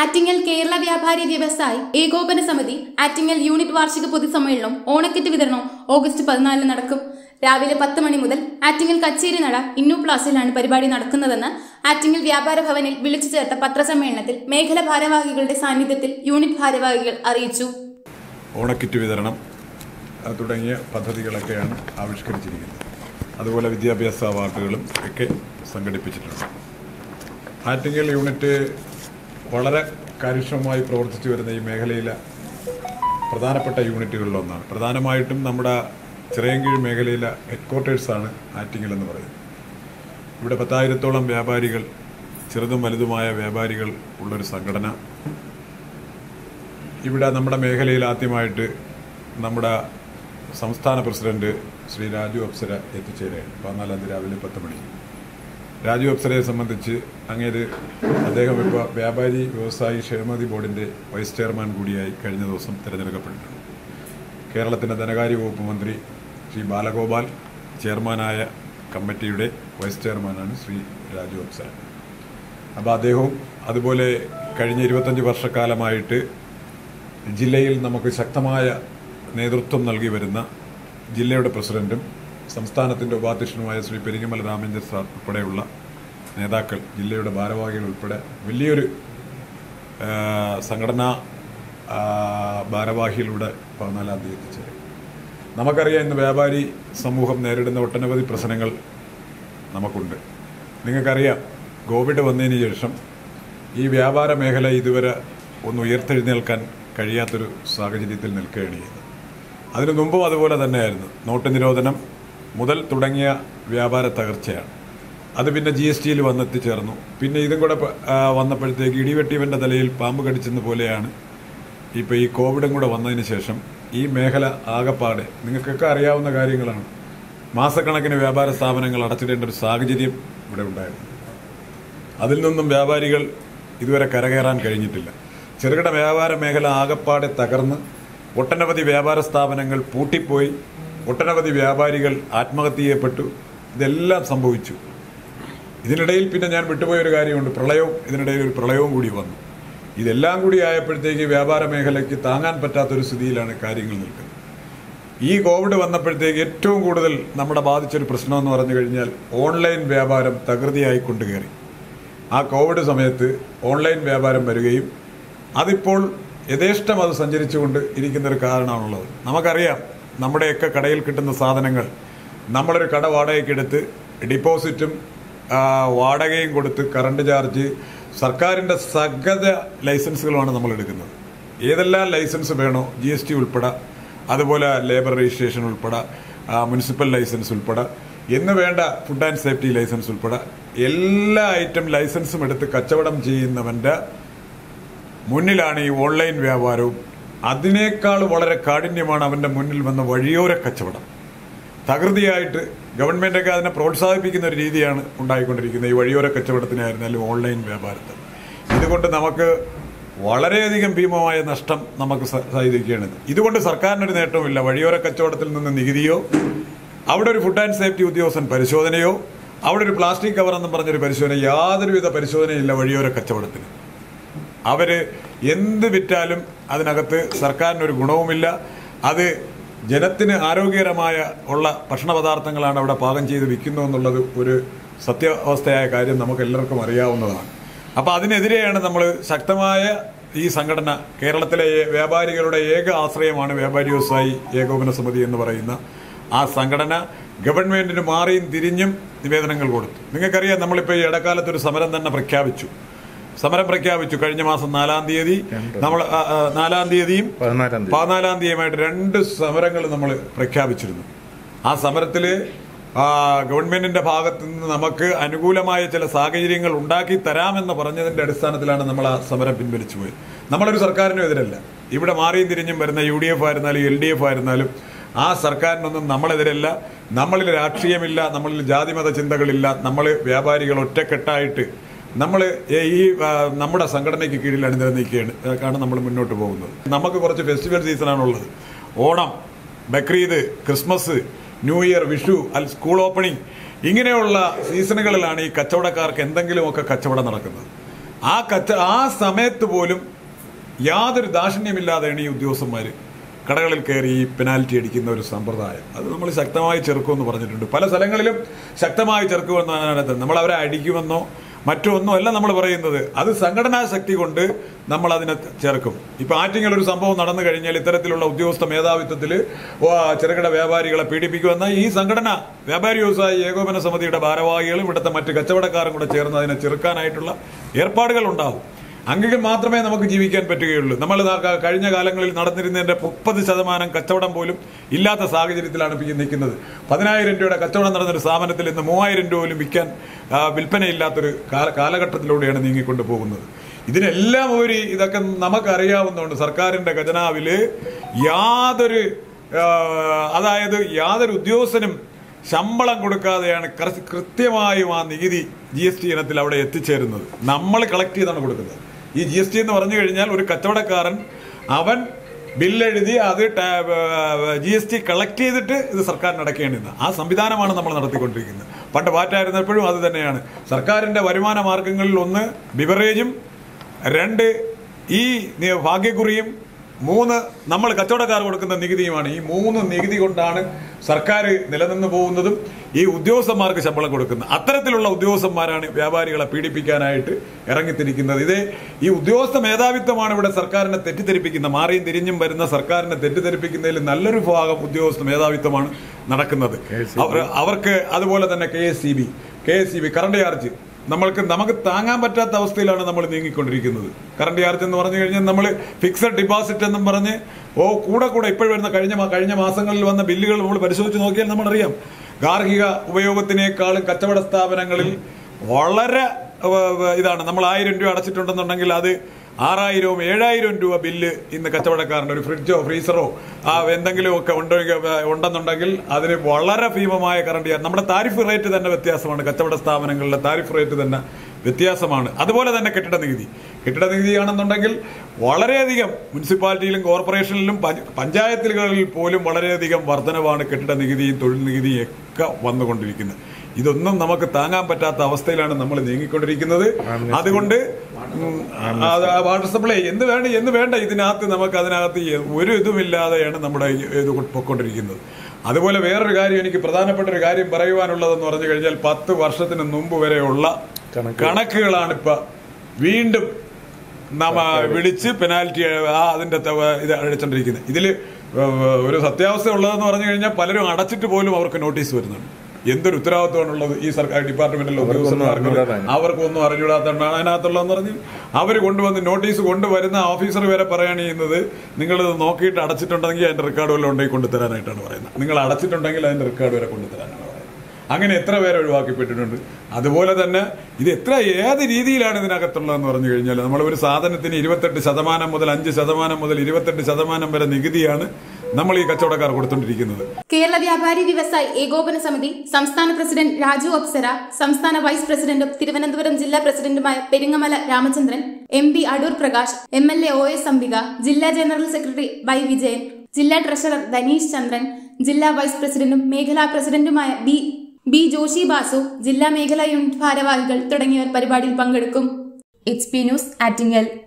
ആറ്റിങ്ങൽ കേരള വ്യാപാരി വ്യവസായി ഏകോപന സമിതി ആറ്റിങ്ങൽ യൂണിറ്റ് വാർഷിക പൊതുസമ്മേളനം ഓണക്കിറ്റ് വിതരണം ഓഗസ്റ്റ് പതിനാലിന് നടക്കും രാവിലെ പത്ത് മണി മുതൽ ആറ്റിങ്ങൽ കച്ചേരി നട ഇന്നു പ്ലാസിലാണ് പരിപാടി നടക്കുന്നതെന്ന് ആറ്റിങ്ങൽ വ്യാപാര ഭവനിൽ വിളിച്ചു ചേർത്ത പത്രസമ്മേളനത്തിൽ മേഖല ഭാരവാഹികളുടെ സാന്നിധ്യത്തിൽ യൂണിറ്റ് ഭാരവാഹികൾ അറിയിച്ചു ഓണക്കിറ്റ് വിതരണം ആ, തുടങ്ങിയ പദ്ധതികളൊക്കെയാണ് ആവിഷ്കരിച്ചിരിക്കുന്നത് അതുപോലെ വിദ്യാഭ്യാസ അവാർഡുകളും ഒക്കെ സംഘടിപ്പിച്ചിട്ടുണ്ട് ആറ്റിങ്ങൽ യൂണിറ്റ് വളരെ കാര്യക്ഷമമായി പ്രവർത്തിച്ചു വരുന്ന ഈ മേഖലയിലെ പ്രധാനപ്പെട്ട യൂണിറ്റുകളിലൊന്നാണ് പ്രധാനമായിട്ടും നമ്മുടെ ചിറയൻകീഴ് മേഖലയിലെ ഹെഡ്ക്വാർട്ടേഴ്സാണ് ആറ്റിങ്ങൽ എന്ന് പറയുന്നത് ഇവിടെ പത്തായിരത്തോളം വ്യാപാരികൾ ചെറുതും വലുതുമായ വ്യാപാരികൾ ഉള്ളൊരു സംഘടന ഇവിടെ നമ്മുടെ മേഖലയിൽ ആദ്യമായിട്ട് നമ്മുടെ സംസ്ഥാന പ്രസിഡന്റ് ശ്രീ രാജു അപ്സര എത്തിച്ചേരുകയാണ് പതിനാലാം തീയതി രാവിലെ പത്ത് മണിക്ക് രാജു അപ്സരയെ സംബന്ധിച്ച് അങ്ങേര് അദ്ദേഹം ഇപ്പോൾ വ്യാപാരി വ്യവസായി ക്ഷേമനിധി ബോർഡിന്റെ വൈസ് ചെയർമാൻ കൂടിയായി കഴിഞ്ഞ ദിവസം തിരഞ്ഞെടുക്കപ്പെട്ടിട്ടുണ്ട് കേരളത്തിന്റെ ധനകാര്യ വകുപ്പ് മന്ത്രി ശ്രീ ബാലഗോപാൽ ചെയർമാനായ കമ്മിറ്റിയുടെ വൈസ് ചെയർമാനാണ് ശ്രീ രാജു അപ്സര അപ്പോൾ അദ്ദേഹവും അതുപോലെ കഴിഞ്ഞ ഇരുപത്തഞ്ച് വർഷക്കാലമായിട്ട് ജില്ലയിൽ നമുക്ക് ശക്തമായ നേതൃത്വം നൽകി വരുന്ന ജില്ലയുടെ പ്രസിഡന്റും സംസ്ഥാനത്തിന്റെ ഉപാധ്യക്ഷനുമായ ശ്രീ പെരിങ്ങമല രാമചന്ദ്രൻ സാർ ഉൾപ്പെടെയുള്ള നേതാക്കൾ ജില്ലയുടെ ഭാരവാഹികൾ ഉൾപ്പെടെ വലിയൊരു ആ, സംഘടനാ ആ, ഭാരവാഹികളുടെ പതിനാലാം തീയതി എത്തിച്ചേരും നമുക്കറിയാം ഇന്ന് വ്യാപാരി സമൂഹം നേരിടുന്ന ഒട്ടനവധി പ്രശ്നങ്ങൾ നമുക്കുണ്ട് നിങ്ങൾക്കറിയാം കോവിഡ് വന്നതിന് ശേഷം ഈ വ്യാപാര മേഖല ഇതുവരെ ഒന്ന് ഉയർത്തെഴുന്നേൽക്കാൻ കഴിയാത്തൊരു സാഹചര്യത്തിൽ നിൽക്കുകയാണ് ചെയ്യുന്നത് അതിനു മുമ്പും അതുപോലെ തന്നെയായിരുന്നു നോട്ട് നിരോധനം മുതൽ തുടങ്ങിയ വ്യാപാര തകർച്ചയാണ് അത് പിന്നെ ജി എസ് ടിയിൽ വന്നെത്തിച്ചേർന്നു പിന്നെ ഇതും കൂടെ പ- ആ, വന്നപ്പോഴത്തേക്ക് ഇടിവെട്ടിവന്റെ തലയിൽ പാമ്പ് കടിച്ചെന്ന പോലെയാണ് ഇപ്പോൾ ഈ കോവിഡും കൂടെ വന്നതിന് ശേഷം ഈ മേഖല ആകപ്പാടെ നിങ്ങൾക്കൊക്കെ അറിയാവുന്ന കാര്യങ്ങളാണ് മാസക്കണക്കിന് വ്യാപാര സ്ഥാപനങ്ങൾ അടച്ചിടേണ്ട ഒരു സാഹചര്യം ഇവിടെ ഉണ്ടായിരുന്നു അതിൽ നിന്നും വ്യാപാരികൾ ഇതുവരെ കരകയറാൻ കഴിഞ്ഞിട്ടില്ല ചെറുകിട വ്യാപാര മേഖല ആകപ്പാടെ തകർന്ന് ഒട്ടനവധി വ്യാപാര സ്ഥാപനങ്ങൾ പൂട്ടിപ്പോയി ഒട്ടനവധി വ്യാപാരികൾ ആത്മഹത്യ ചെയ്യപ്പെട്ടു ഇതെല്ലാം സംഭവിച്ചു ഇതിനിടയിൽ പിന്നെ ഞാൻ വിട്ടുപോയ ഒരു കാര്യമുണ്ട് പ്രളയവും ഇതിനിടയിൽ ഒരു പ്രളയവും കൂടി വന്നു ഇതെല്ലാം കൂടി ആയപ്പോഴത്തേക്ക് വ്യാപാര മേഖലയ്ക്ക് താങ്ങാൻ പറ്റാത്തൊരു സ്ഥിതിയിലാണ് കാര്യങ്ങൾ നിൽക്കുന്നത് ഈ കോവിഡ് വന്നപ്പോഴത്തേക്ക് ഏറ്റവും കൂടുതൽ നമ്മുടെ ബാധിച്ചൊരു പ്രശ്നം എന്ന് പറഞ്ഞു കഴിഞ്ഞാൽ ഓൺലൈൻ വ്യാപാരം തകൃതിയായി കൊണ്ടുകയറി ആ കോവിഡ് സമയത്ത് ഓൺലൈൻ വ്യാപാരം വരികയും അതിപ്പോൾ യഥേഷ്ടം അത് സഞ്ചരിച്ചുകൊണ്ട് ഇരിക്കുന്ന ഒരു കാരണമാണുള്ളത് നമുക്കറിയാം നമ്മുടെയൊക്കെ കടയിൽ കിട്ടുന്ന സാധനങ്ങൾ നമ്മളൊരു കട വാടകയ്ക്കെടുത്ത് ഡിപ്പോസിറ്റും ആ, വാടകയും കൊടുത്ത് കറണ്ട് ചാർജ് സർക്കാരിൻ്റെ സകല ലൈസൻസുകളുമാണ് നമ്മൾ എടുക്കുന്നത് ഏതെല്ലാം ലൈസൻസ് വേണോ ജി എസ് ടി ഉൾപ്പെടെ അതുപോലെ ലേബർ രജിസ്ട്രേഷൻ ഉൾപ്പെടെ ആ, മുനിസിപ്പൽ ലൈസൻസ് ഉൾപ്പെടെ എന്ന് വേണ്ട ഫുഡ് ആൻഡ് സേഫ്റ്റി ലൈസൻസ് ഉൾപ്പെടെ എല്ലാ ഐറ്റം ലൈസൻസും എടുത്ത് കച്ചവടം ചെയ്യുന്നവന്റെ മുന്നിലാണ് ഈ ഓൺലൈൻ വ്യാപാരവും അതിനേക്കാൾ വളരെ കാഠിന്യമാണ് അവന്റെ മുന്നിൽ വന്ന വഴിയോര കച്ചവടം തകൃതിയായിട്ട് ഗവൺമെന്റൊക്കെ അതിനെ പ്രോത്സാഹിപ്പിക്കുന്ന ഒരു രീതിയാണ് ഉണ്ടായിക്കൊണ്ടിരിക്കുന്നത് ഈ വഴിയോര കച്ചവടത്തിനായിരുന്നാലും ഓൺലൈൻ വ്യാപാരത്തിൽ ഇതുകൊണ്ട് നമുക്ക് വളരെയധികം ഭീമമായ നഷ്ടം നമുക്ക് സ- സഹിക്കുകയാണ് ഇതുകൊണ്ട് സർക്കാരിനൊരു നേട്ടവുമില്ല വഴിയോര കച്ചവടത്തിൽ നിന്ന് നികുതിയോ അവിടെ ഒരു ഫുഡ് ആൻഡ് സേഫ്റ്റി ഉദ്യോഗസ്ഥൻ പരിശോധനയോ അവിടെ ഒരു പ്ലാസ്റ്റിക് കവർ എന്ന് പറഞ്ഞൊരു പരിശോധന യാതൊരുവിധ പരിശോധനയില്ല വഴിയോര കച്ചവടത്തിന് അവര് എന്ത് വിറ്റാലും അതിനകത്ത് സർക്കാരിനൊരു ഗുണവുമില്ല അത് ജനത്തിന് ആരോഗ്യകരമായ ഉള്ള ഭക്ഷണ പദാർത്ഥങ്ങളാണ് അവിടെ പാകം ചെയ്ത് വിൽക്കുന്നു എന്നുള്ളത് ഒരു സത്യാവസ്ഥയായ കാര്യം നമുക്ക് എല്ലാവർക്കും അറിയാവുന്നതാണ് അപ്പൊ അതിനെതിരെയാണ് നമ്മൾ ശക്തമായ ഈ സംഘടന കേരളത്തിലെ ഏ- വ്യാപാരികളുടെ ഏക ആശ്രയമാണ് വ്യാപാരി വ്യവസായി ഏകോപന സമിതി എന്ന് പറയുന്ന ആ സംഘടന ഗവൺമെന്റിന് മാറിയും തിരിഞ്ഞും നിവേദനങ്ങൾ കൊടുത്തു നിങ്ങൾക്കറിയാം നമ്മളിപ്പോൾ ഈ ഇടക്കാലത്ത് ഒരു സമരം തന്നെ പ്രഖ്യാപിച്ചു സമരം പ്രഖ്യാപിച്ചു കഴിഞ്ഞ മാസം നാലാം തീയതി നമ്മൾ ആ, ആ, നാലാം തീയതിയും പതിനാലാം തീയതി പതിനാലാം തീയതിയുമായിട്ട് രണ്ട് സമരങ്ങൾ നമ്മൾ പ്രഖ്യാപിച്ചിരുന്നു ആ സമരത്തിൽ ഗവൺമെന്റിന്റെ ഭാഗത്ത് നിന്ന് നമുക്ക് അനുകൂലമായ ചില സാഹചര്യങ്ങൾ ഉണ്ടാക്കി തരാമെന്ന് പറഞ്ഞതിന്റെ അടിസ്ഥാനത്തിലാണ് നമ്മൾ ആ സമരം പിൻവലിച്ചു പോയത് നമ്മളൊരു സർക്കാരിനും എതിരല്ല ഇവിടെ മാറിയും തിരിഞ്ഞും വരുന്ന യു ഡി എഫ് ആയിരുന്നാലും എൽ ഡി എഫ് ആയിരുന്നാലും ആ സർക്കാരിനൊന്നും നമ്മളെതിരല്ല നമ്മളിൽ രാഷ്ട്രീയമില്ല നമ്മളിൽ ജാതിമത ചിന്തകളില്ല നമ്മൾ വ്യാപാരികൾ ഒറ്റക്കെട്ടായിട്ട് നമ്മൾ ഈ ആ, നമ്മുടെ സംഘടനയ്ക്ക് കീഴിൽ അണിനിരന്നിരിക്കുകയാണ് ആണ് നമ്മൾ മുന്നോട്ട് പോകുന്നത് നമുക്ക് കുറച്ച് ഫെസ്റ്റിവൽ സീസണാണുള്ളത് Onam Bakrid Christmas new year Vishu അൽ സ്കൂൾ ഓപ്പണിംഗ് ഇങ്ങനെയുള്ള സീസണുകളിലാണ് ഈ കച്ചവടക്കാർക്ക് എന്തെങ്കിലുമൊക്കെ കച്ചവടം നടക്കുന്നത് ആ കച്ച ആ സമയത്ത് പോലും യാതൊരു ദാക്ഷിണ്യമില്ലാതെയാണ് ഈ ഉദ്യോഗസ്ഥന്മാർ കടകളിൽ കയറി ഈ പെനാൽറ്റി അടിക്കുന്ന ഒരു സമ്പ്രദായം അത് നമ്മൾ ശക്തമായി ചെറുക്കുമെന്ന് പറഞ്ഞിട്ടുണ്ട് പല സ്ഥലങ്ങളിലും ശക്തമായി ചെറുക്കുമെന്നാണ് നമ്മൾ അവരെ അടിക്കുമെന്നോ മറ്റോ ഒന്നും അല്ല നമ്മൾ പറയുന്നത് അത് സംഘടനാ ശക്തി കൊണ്ട് നമ്മൾ അതിനെ ചേർക്കും ഇപ്പൊ ആറ്റിങ്ങൽ ഒരു സംഭവം നടന്നു കഴിഞ്ഞാൽ ഇത്തരത്തിലുള്ള ഉദ്യോഗസ്ഥ മേധാവിത്വത്തിൽ ചെറുകിട വ്യാപാരികളെ പീഡിപ്പിക്കുമെന്ന ഈ സംഘടന വ്യാപാരി വ്യവസായി ഏകോപന സമിതിയുടെ ഭാരവാഹികളും ഇവിടുത്തെ മറ്റ് കച്ചവടക്കാരും കൂടെ ചേർന്ന് അതിനെ ചെറുക്കാനായിട്ടുള്ള ഏർപ്പാടുകൾ ഉണ്ടാവും അങ്ങനെ മാത്രമേ നമുക്ക് ജീവിക്കാൻ പറ്റുകയുള്ളൂ നമ്മൾ ദാ ക- കഴിഞ്ഞ കാലങ്ങളിൽ നടന്നിരുന്നതിന്റെ മുപ്പത് ശതമാനം കച്ചവടം പോലും ഇല്ലാത്ത സാഹചര്യത്തിലാണ് ഇപ്പോൾ ഈ നിൽക്കുന്നത് പതിനായിരം രൂപയുടെ കച്ചവടം നടന്നൊരു സ്ഥാപനത്തിൽ ഇന്ന് മൂവായിരം രൂപ പോലും വിൽക്കാൻ ആ, വിൽപ്പനയില്ലാത്തൊരു കാല കാലഘട്ടത്തിലൂടെയാണ് നീങ്ങിക്കൊണ്ട് പോകുന്നത് ഇതിനെല്ലാം ഒരു ഇതൊക്കെ നമുക്കറിയാവുന്നതുകൊണ്ട് സർക്കാരിന്റെ ഖജനാവില് യാതൊരു ആ, അതായത് യാതൊരു ഉദ്യോഗസ്ഥനും ശമ്പളം കൊടുക്കാതെയാണ് കൃ- കൃത്യമായും ആ നികുതി ജി എസ് ടി ഇനത്തിൽ അവിടെ എത്തിച്ചേരുന്നത് നമ്മൾ കളക്ട് ചെയ്താണ് കൊടുക്കുന്നത് ഈ ജി എസ് ടി എന്ന് പറഞ്ഞു കഴിഞ്ഞാൽ ഒരു കച്ചവടക്കാരൻ അവൻ ബില്ലെഴുതി അത് ജി എസ് ടി കളക്ട് ചെയ്തിട്ട് ഇത് സർക്കാരിന് അടയ്ക്കേണ്ടിരുന്നത് ആ സംവിധാനമാണ് നമ്മൾ നടത്തിക്കൊണ്ടിരിക്കുന്നത് പണ്ട് പാറ്റായിരുന്നപ്പോഴും അത് തന്നെയാണ് സർക്കാരിന്റെ വരുമാന മാർഗങ്ങളിൽ ഒന്ന് ബിവറേജും രണ്ട് ഈ നി- ഭാഗ്യക്കുറിയും മൂന്ന് നമ്മൾ കച്ചവടക്കാർ കൊടുക്കുന്ന നികുതിയുമാണ് ഈ മൂന്ന് നികുതി കൊണ്ടാണ് സർക്കാർ നിലനിന്ന് പോകുന്നതും ഈ ഉദ്യോഗസ്ഥന്മാർക്ക് ശമ്പളം കൊടുക്കുന്നത് അത്തരത്തിലുള്ള ഉദ്യോഗസ്ഥന്മാരാണ് വ്യാപാരികളെ പീഡിപ്പിക്കാനായിട്ട് ഇറങ്ങിത്തിരിക്കുന്നത് ഇത് ഈ ഉദ്യോഗസ്ഥ മേധാവിത്വമാണ് ഇവിടെ സർക്കാരിനെ തെറ്റിദ്ധരിപ്പിക്കുന്നത് മാറിയും തിരിഞ്ഞും വരുന്ന സർക്കാരിനെ തെറ്റിദ്ധരിപ്പിക്കുന്നതിൽ നല്ലൊരു ഭാഗം ഉദ്യോഗസ്ഥ മേധാവിത്വമാണ് നടക്കുന്നത് അവർ- അവർക്ക് അതുപോലെ തന്നെ K S E B K S E B current charge നമ്മൾക്ക് നമുക്ക് താങ്ങാൻ പറ്റാത്ത അവസ്ഥയിലാണ് നമ്മൾ നീങ്ങിക്കൊണ്ടിരിക്കുന്നത് കറണ്ട് ചാർജ് എന്ന് പറഞ്ഞു കഴിഞ്ഞാൽ നമ്മൾ ഫിക്സഡ് ഡിപ്പോസിറ്റ് എന്നും പറഞ്ഞ് ഓ കൂടെ കൂടെ ഇപ്പോൾ വരുന്ന കഴിഞ്ഞ മാ- കഴിഞ്ഞ മാസങ്ങളിൽ വന്ന ബില്ലുകൾ നമ്മൾ പരിശോധിച്ച് നോക്കിയാൽ നമ്മളറിയാം ഗാർഹിക ഉപയോഗത്തിനേക്കാളും കച്ചവട സ്ഥാപനങ്ങളിൽ വളരെ ഏഹ്, ഏഹ്, ഇതാണ് നമ്മൾ ആയിരം രൂപ അടച്ചിട്ടുണ്ടെന്നുണ്ടെങ്കിൽ അത് ആറായിരവും ഏഴായിരം രൂപ ബില്ല് ഇന്ന് കച്ചവടക്കാരൻ്റെ ഒരു ഫ്രിഡ്ജോ ഫ്രീസറോ ആ എന്തെങ്കിലും ഒക്കെ ഉണ്ടോ ഉണ്ടെന്നുണ്ടെങ്കിൽ അതിന് വളരെ ഭീമമായ കറണ്ട് ചാർജ് നമ്മുടെ താരിഫ് റേറ്റ് തന്നെ വ്യത്യാസമാണ് കച്ചവട സ്ഥാപനങ്ങളിലെ താരിഫ് റേറ്റ് തന്നെ വ്യത്യാസമാണ് അതുപോലെ തന്നെ കെട്ടിട നികുതി കെട്ടിട നികുതിയാണെന്നുണ്ടെങ്കിൽ വളരെയധികം മുനിസിപ്പാലിറ്റിയിലും കോർപ്പറേഷനിലും പഞ്ച- പഞ്ചായത്തുകളിൽ പോലും വളരെയധികം വർധനവാണ് കെട്ടിട നികുതിയും തൊഴിൽ നികുതിയും ഒക്കെ വന്നുകൊണ്ടിരിക്കുന്നത് ഇതൊന്നും നമുക്ക് താങ്ങാൻ പറ്റാത്ത അവസ്ഥയിലാണ് നമ്മൾ നീങ്ങിക്കൊണ്ടിരിക്കുന്നത് അതുകൊണ്ട് ഉം, അത് ആ വാട്ടർ സപ്ലൈ എന്ത് വേണ്ട എന്ത് വേണ്ട ഇതിനകത്ത് നമുക്ക് അതിനകത്ത് ഒരു ഇതുമില്ലാതെയാണ് നമ്മുടെ ഈ ഇത് പൊയ്ക്കൊണ്ടിരിക്കുന്നത് അതുപോലെ വേറൊരു കാര്യം എനിക്ക് പ്രധാനപ്പെട്ട ഒരു കാര്യം പറയുവാനുള്ളതെന്ന് പറഞ്ഞു കഴിഞ്ഞാൽ പത്ത് വർഷത്തിന് മുമ്പ് വരെയുള്ള കണക്കുകളാണ് ഇപ്പൊ വീണ്ടും നമ്മ വിളിച്ച് പെനാൽറ്റി ആ അതിന്റെ ത- ഇത് അടിച്ചോണ്ടിരിക്കുന്നത് ഇതിൽ ഒരു സത്യാവസ്ഥ ഉള്ളതെന്ന് പറഞ്ഞു കഴിഞ്ഞാൽ പലരും അടച്ചിട്ട് പോലും അവർക്ക് നോട്ടീസ് വരുന്നുണ്ട് എന്തൊരു ഉത്തരവാദിത്വമാണുള്ളത് ഈ സർക്കാർ ഡിപ്പാർട്ട്മെന്റിലെ ഉദ്യോഗസ്ഥന്മാർക്ക് അവർക്കൊന്നും അറിഞ്ഞൂടാത്തതാണ് അതിനകത്തുള്ളതെന്ന് പറഞ്ഞ് അവർ കൊണ്ടുവന്ന് നോട്ടീസ് കൊണ്ടുവരുന്ന ഓഫീസർ വരെ പറയാണ് ചെയ്യുന്നത് നിങ്ങൾ നോക്കിയിട്ട് അടച്ചിട്ടുണ്ടെങ്കിൽ അതിന്റെ റെക്കോർഡ് വല്ലതും ഉണ്ടെങ്കിൽ കൊണ്ടുതരാനായിട്ടാണ് പറയുന്നത് നിങ്ങൾ അടച്ചിട്ടുണ്ടെങ്കിൽ അതിന്റെ റെക്കോർഡ് വരെ കൊണ്ടുതരാനാണ് പറയുന്നത് അങ്ങനെ എത്ര പേരെ ഒഴിവാക്കപ്പെട്ടിട്ടുണ്ട് അതുപോലെ തന്നെ ഇത് എത്ര ഏത് രീതിയിലാണ് ഇതിനകത്തുള്ളതെന്ന് പറഞ്ഞു കഴിഞ്ഞാൽ നമ്മൾ ഒരു സാധനത്തിന് ഇരുപത്തെട്ട് ശതമാനം മുതൽ അഞ്ച് ശതമാനം മുതൽ ഇരുപത്തെട്ട് ശതമാനം വരെ നികുതിയാണ് നമ്മൾ ഈ കച്ചവടക്കാർ കൊടുത്തുകൊണ്ടിരിക്കുന്നത് കേരള വ്യാപാരി വ്യവസായി ഏകോപന സമിതി സംസ്ഥാന പ്രസിഡന്റ് രാജു അപ്സര സംസ്ഥാന വൈസ് പ്രസിഡന്റും തിരുവനന്തപുരം ജില്ലാ പ്രസിഡന്റുമായ Peringamala Ramachandran M P Adoor Prakash M L A O S Ambika ജില്ലാ ജനറൽ സെക്രട്ടറി വൈ വിജയൻ ജില്ലാ ട്രഷറർ ധനീഷ് ചന്ദ്രൻ ജില്ലാ വൈസ് പ്രസിഡന്റും മേഖലാ പ്രസിഡന്റുമായ ബി ബി ജോഷി ബാസു ജില്ലാ മേഖലാ യൂണിറ്റ് ഭാരവാഹികൾ തുടങ്ങിയവർ പരിപാടിയിൽ പങ്കെടുക്കും എച്ച് പി ന്യൂസ് ആറ്റിങ്ങൽ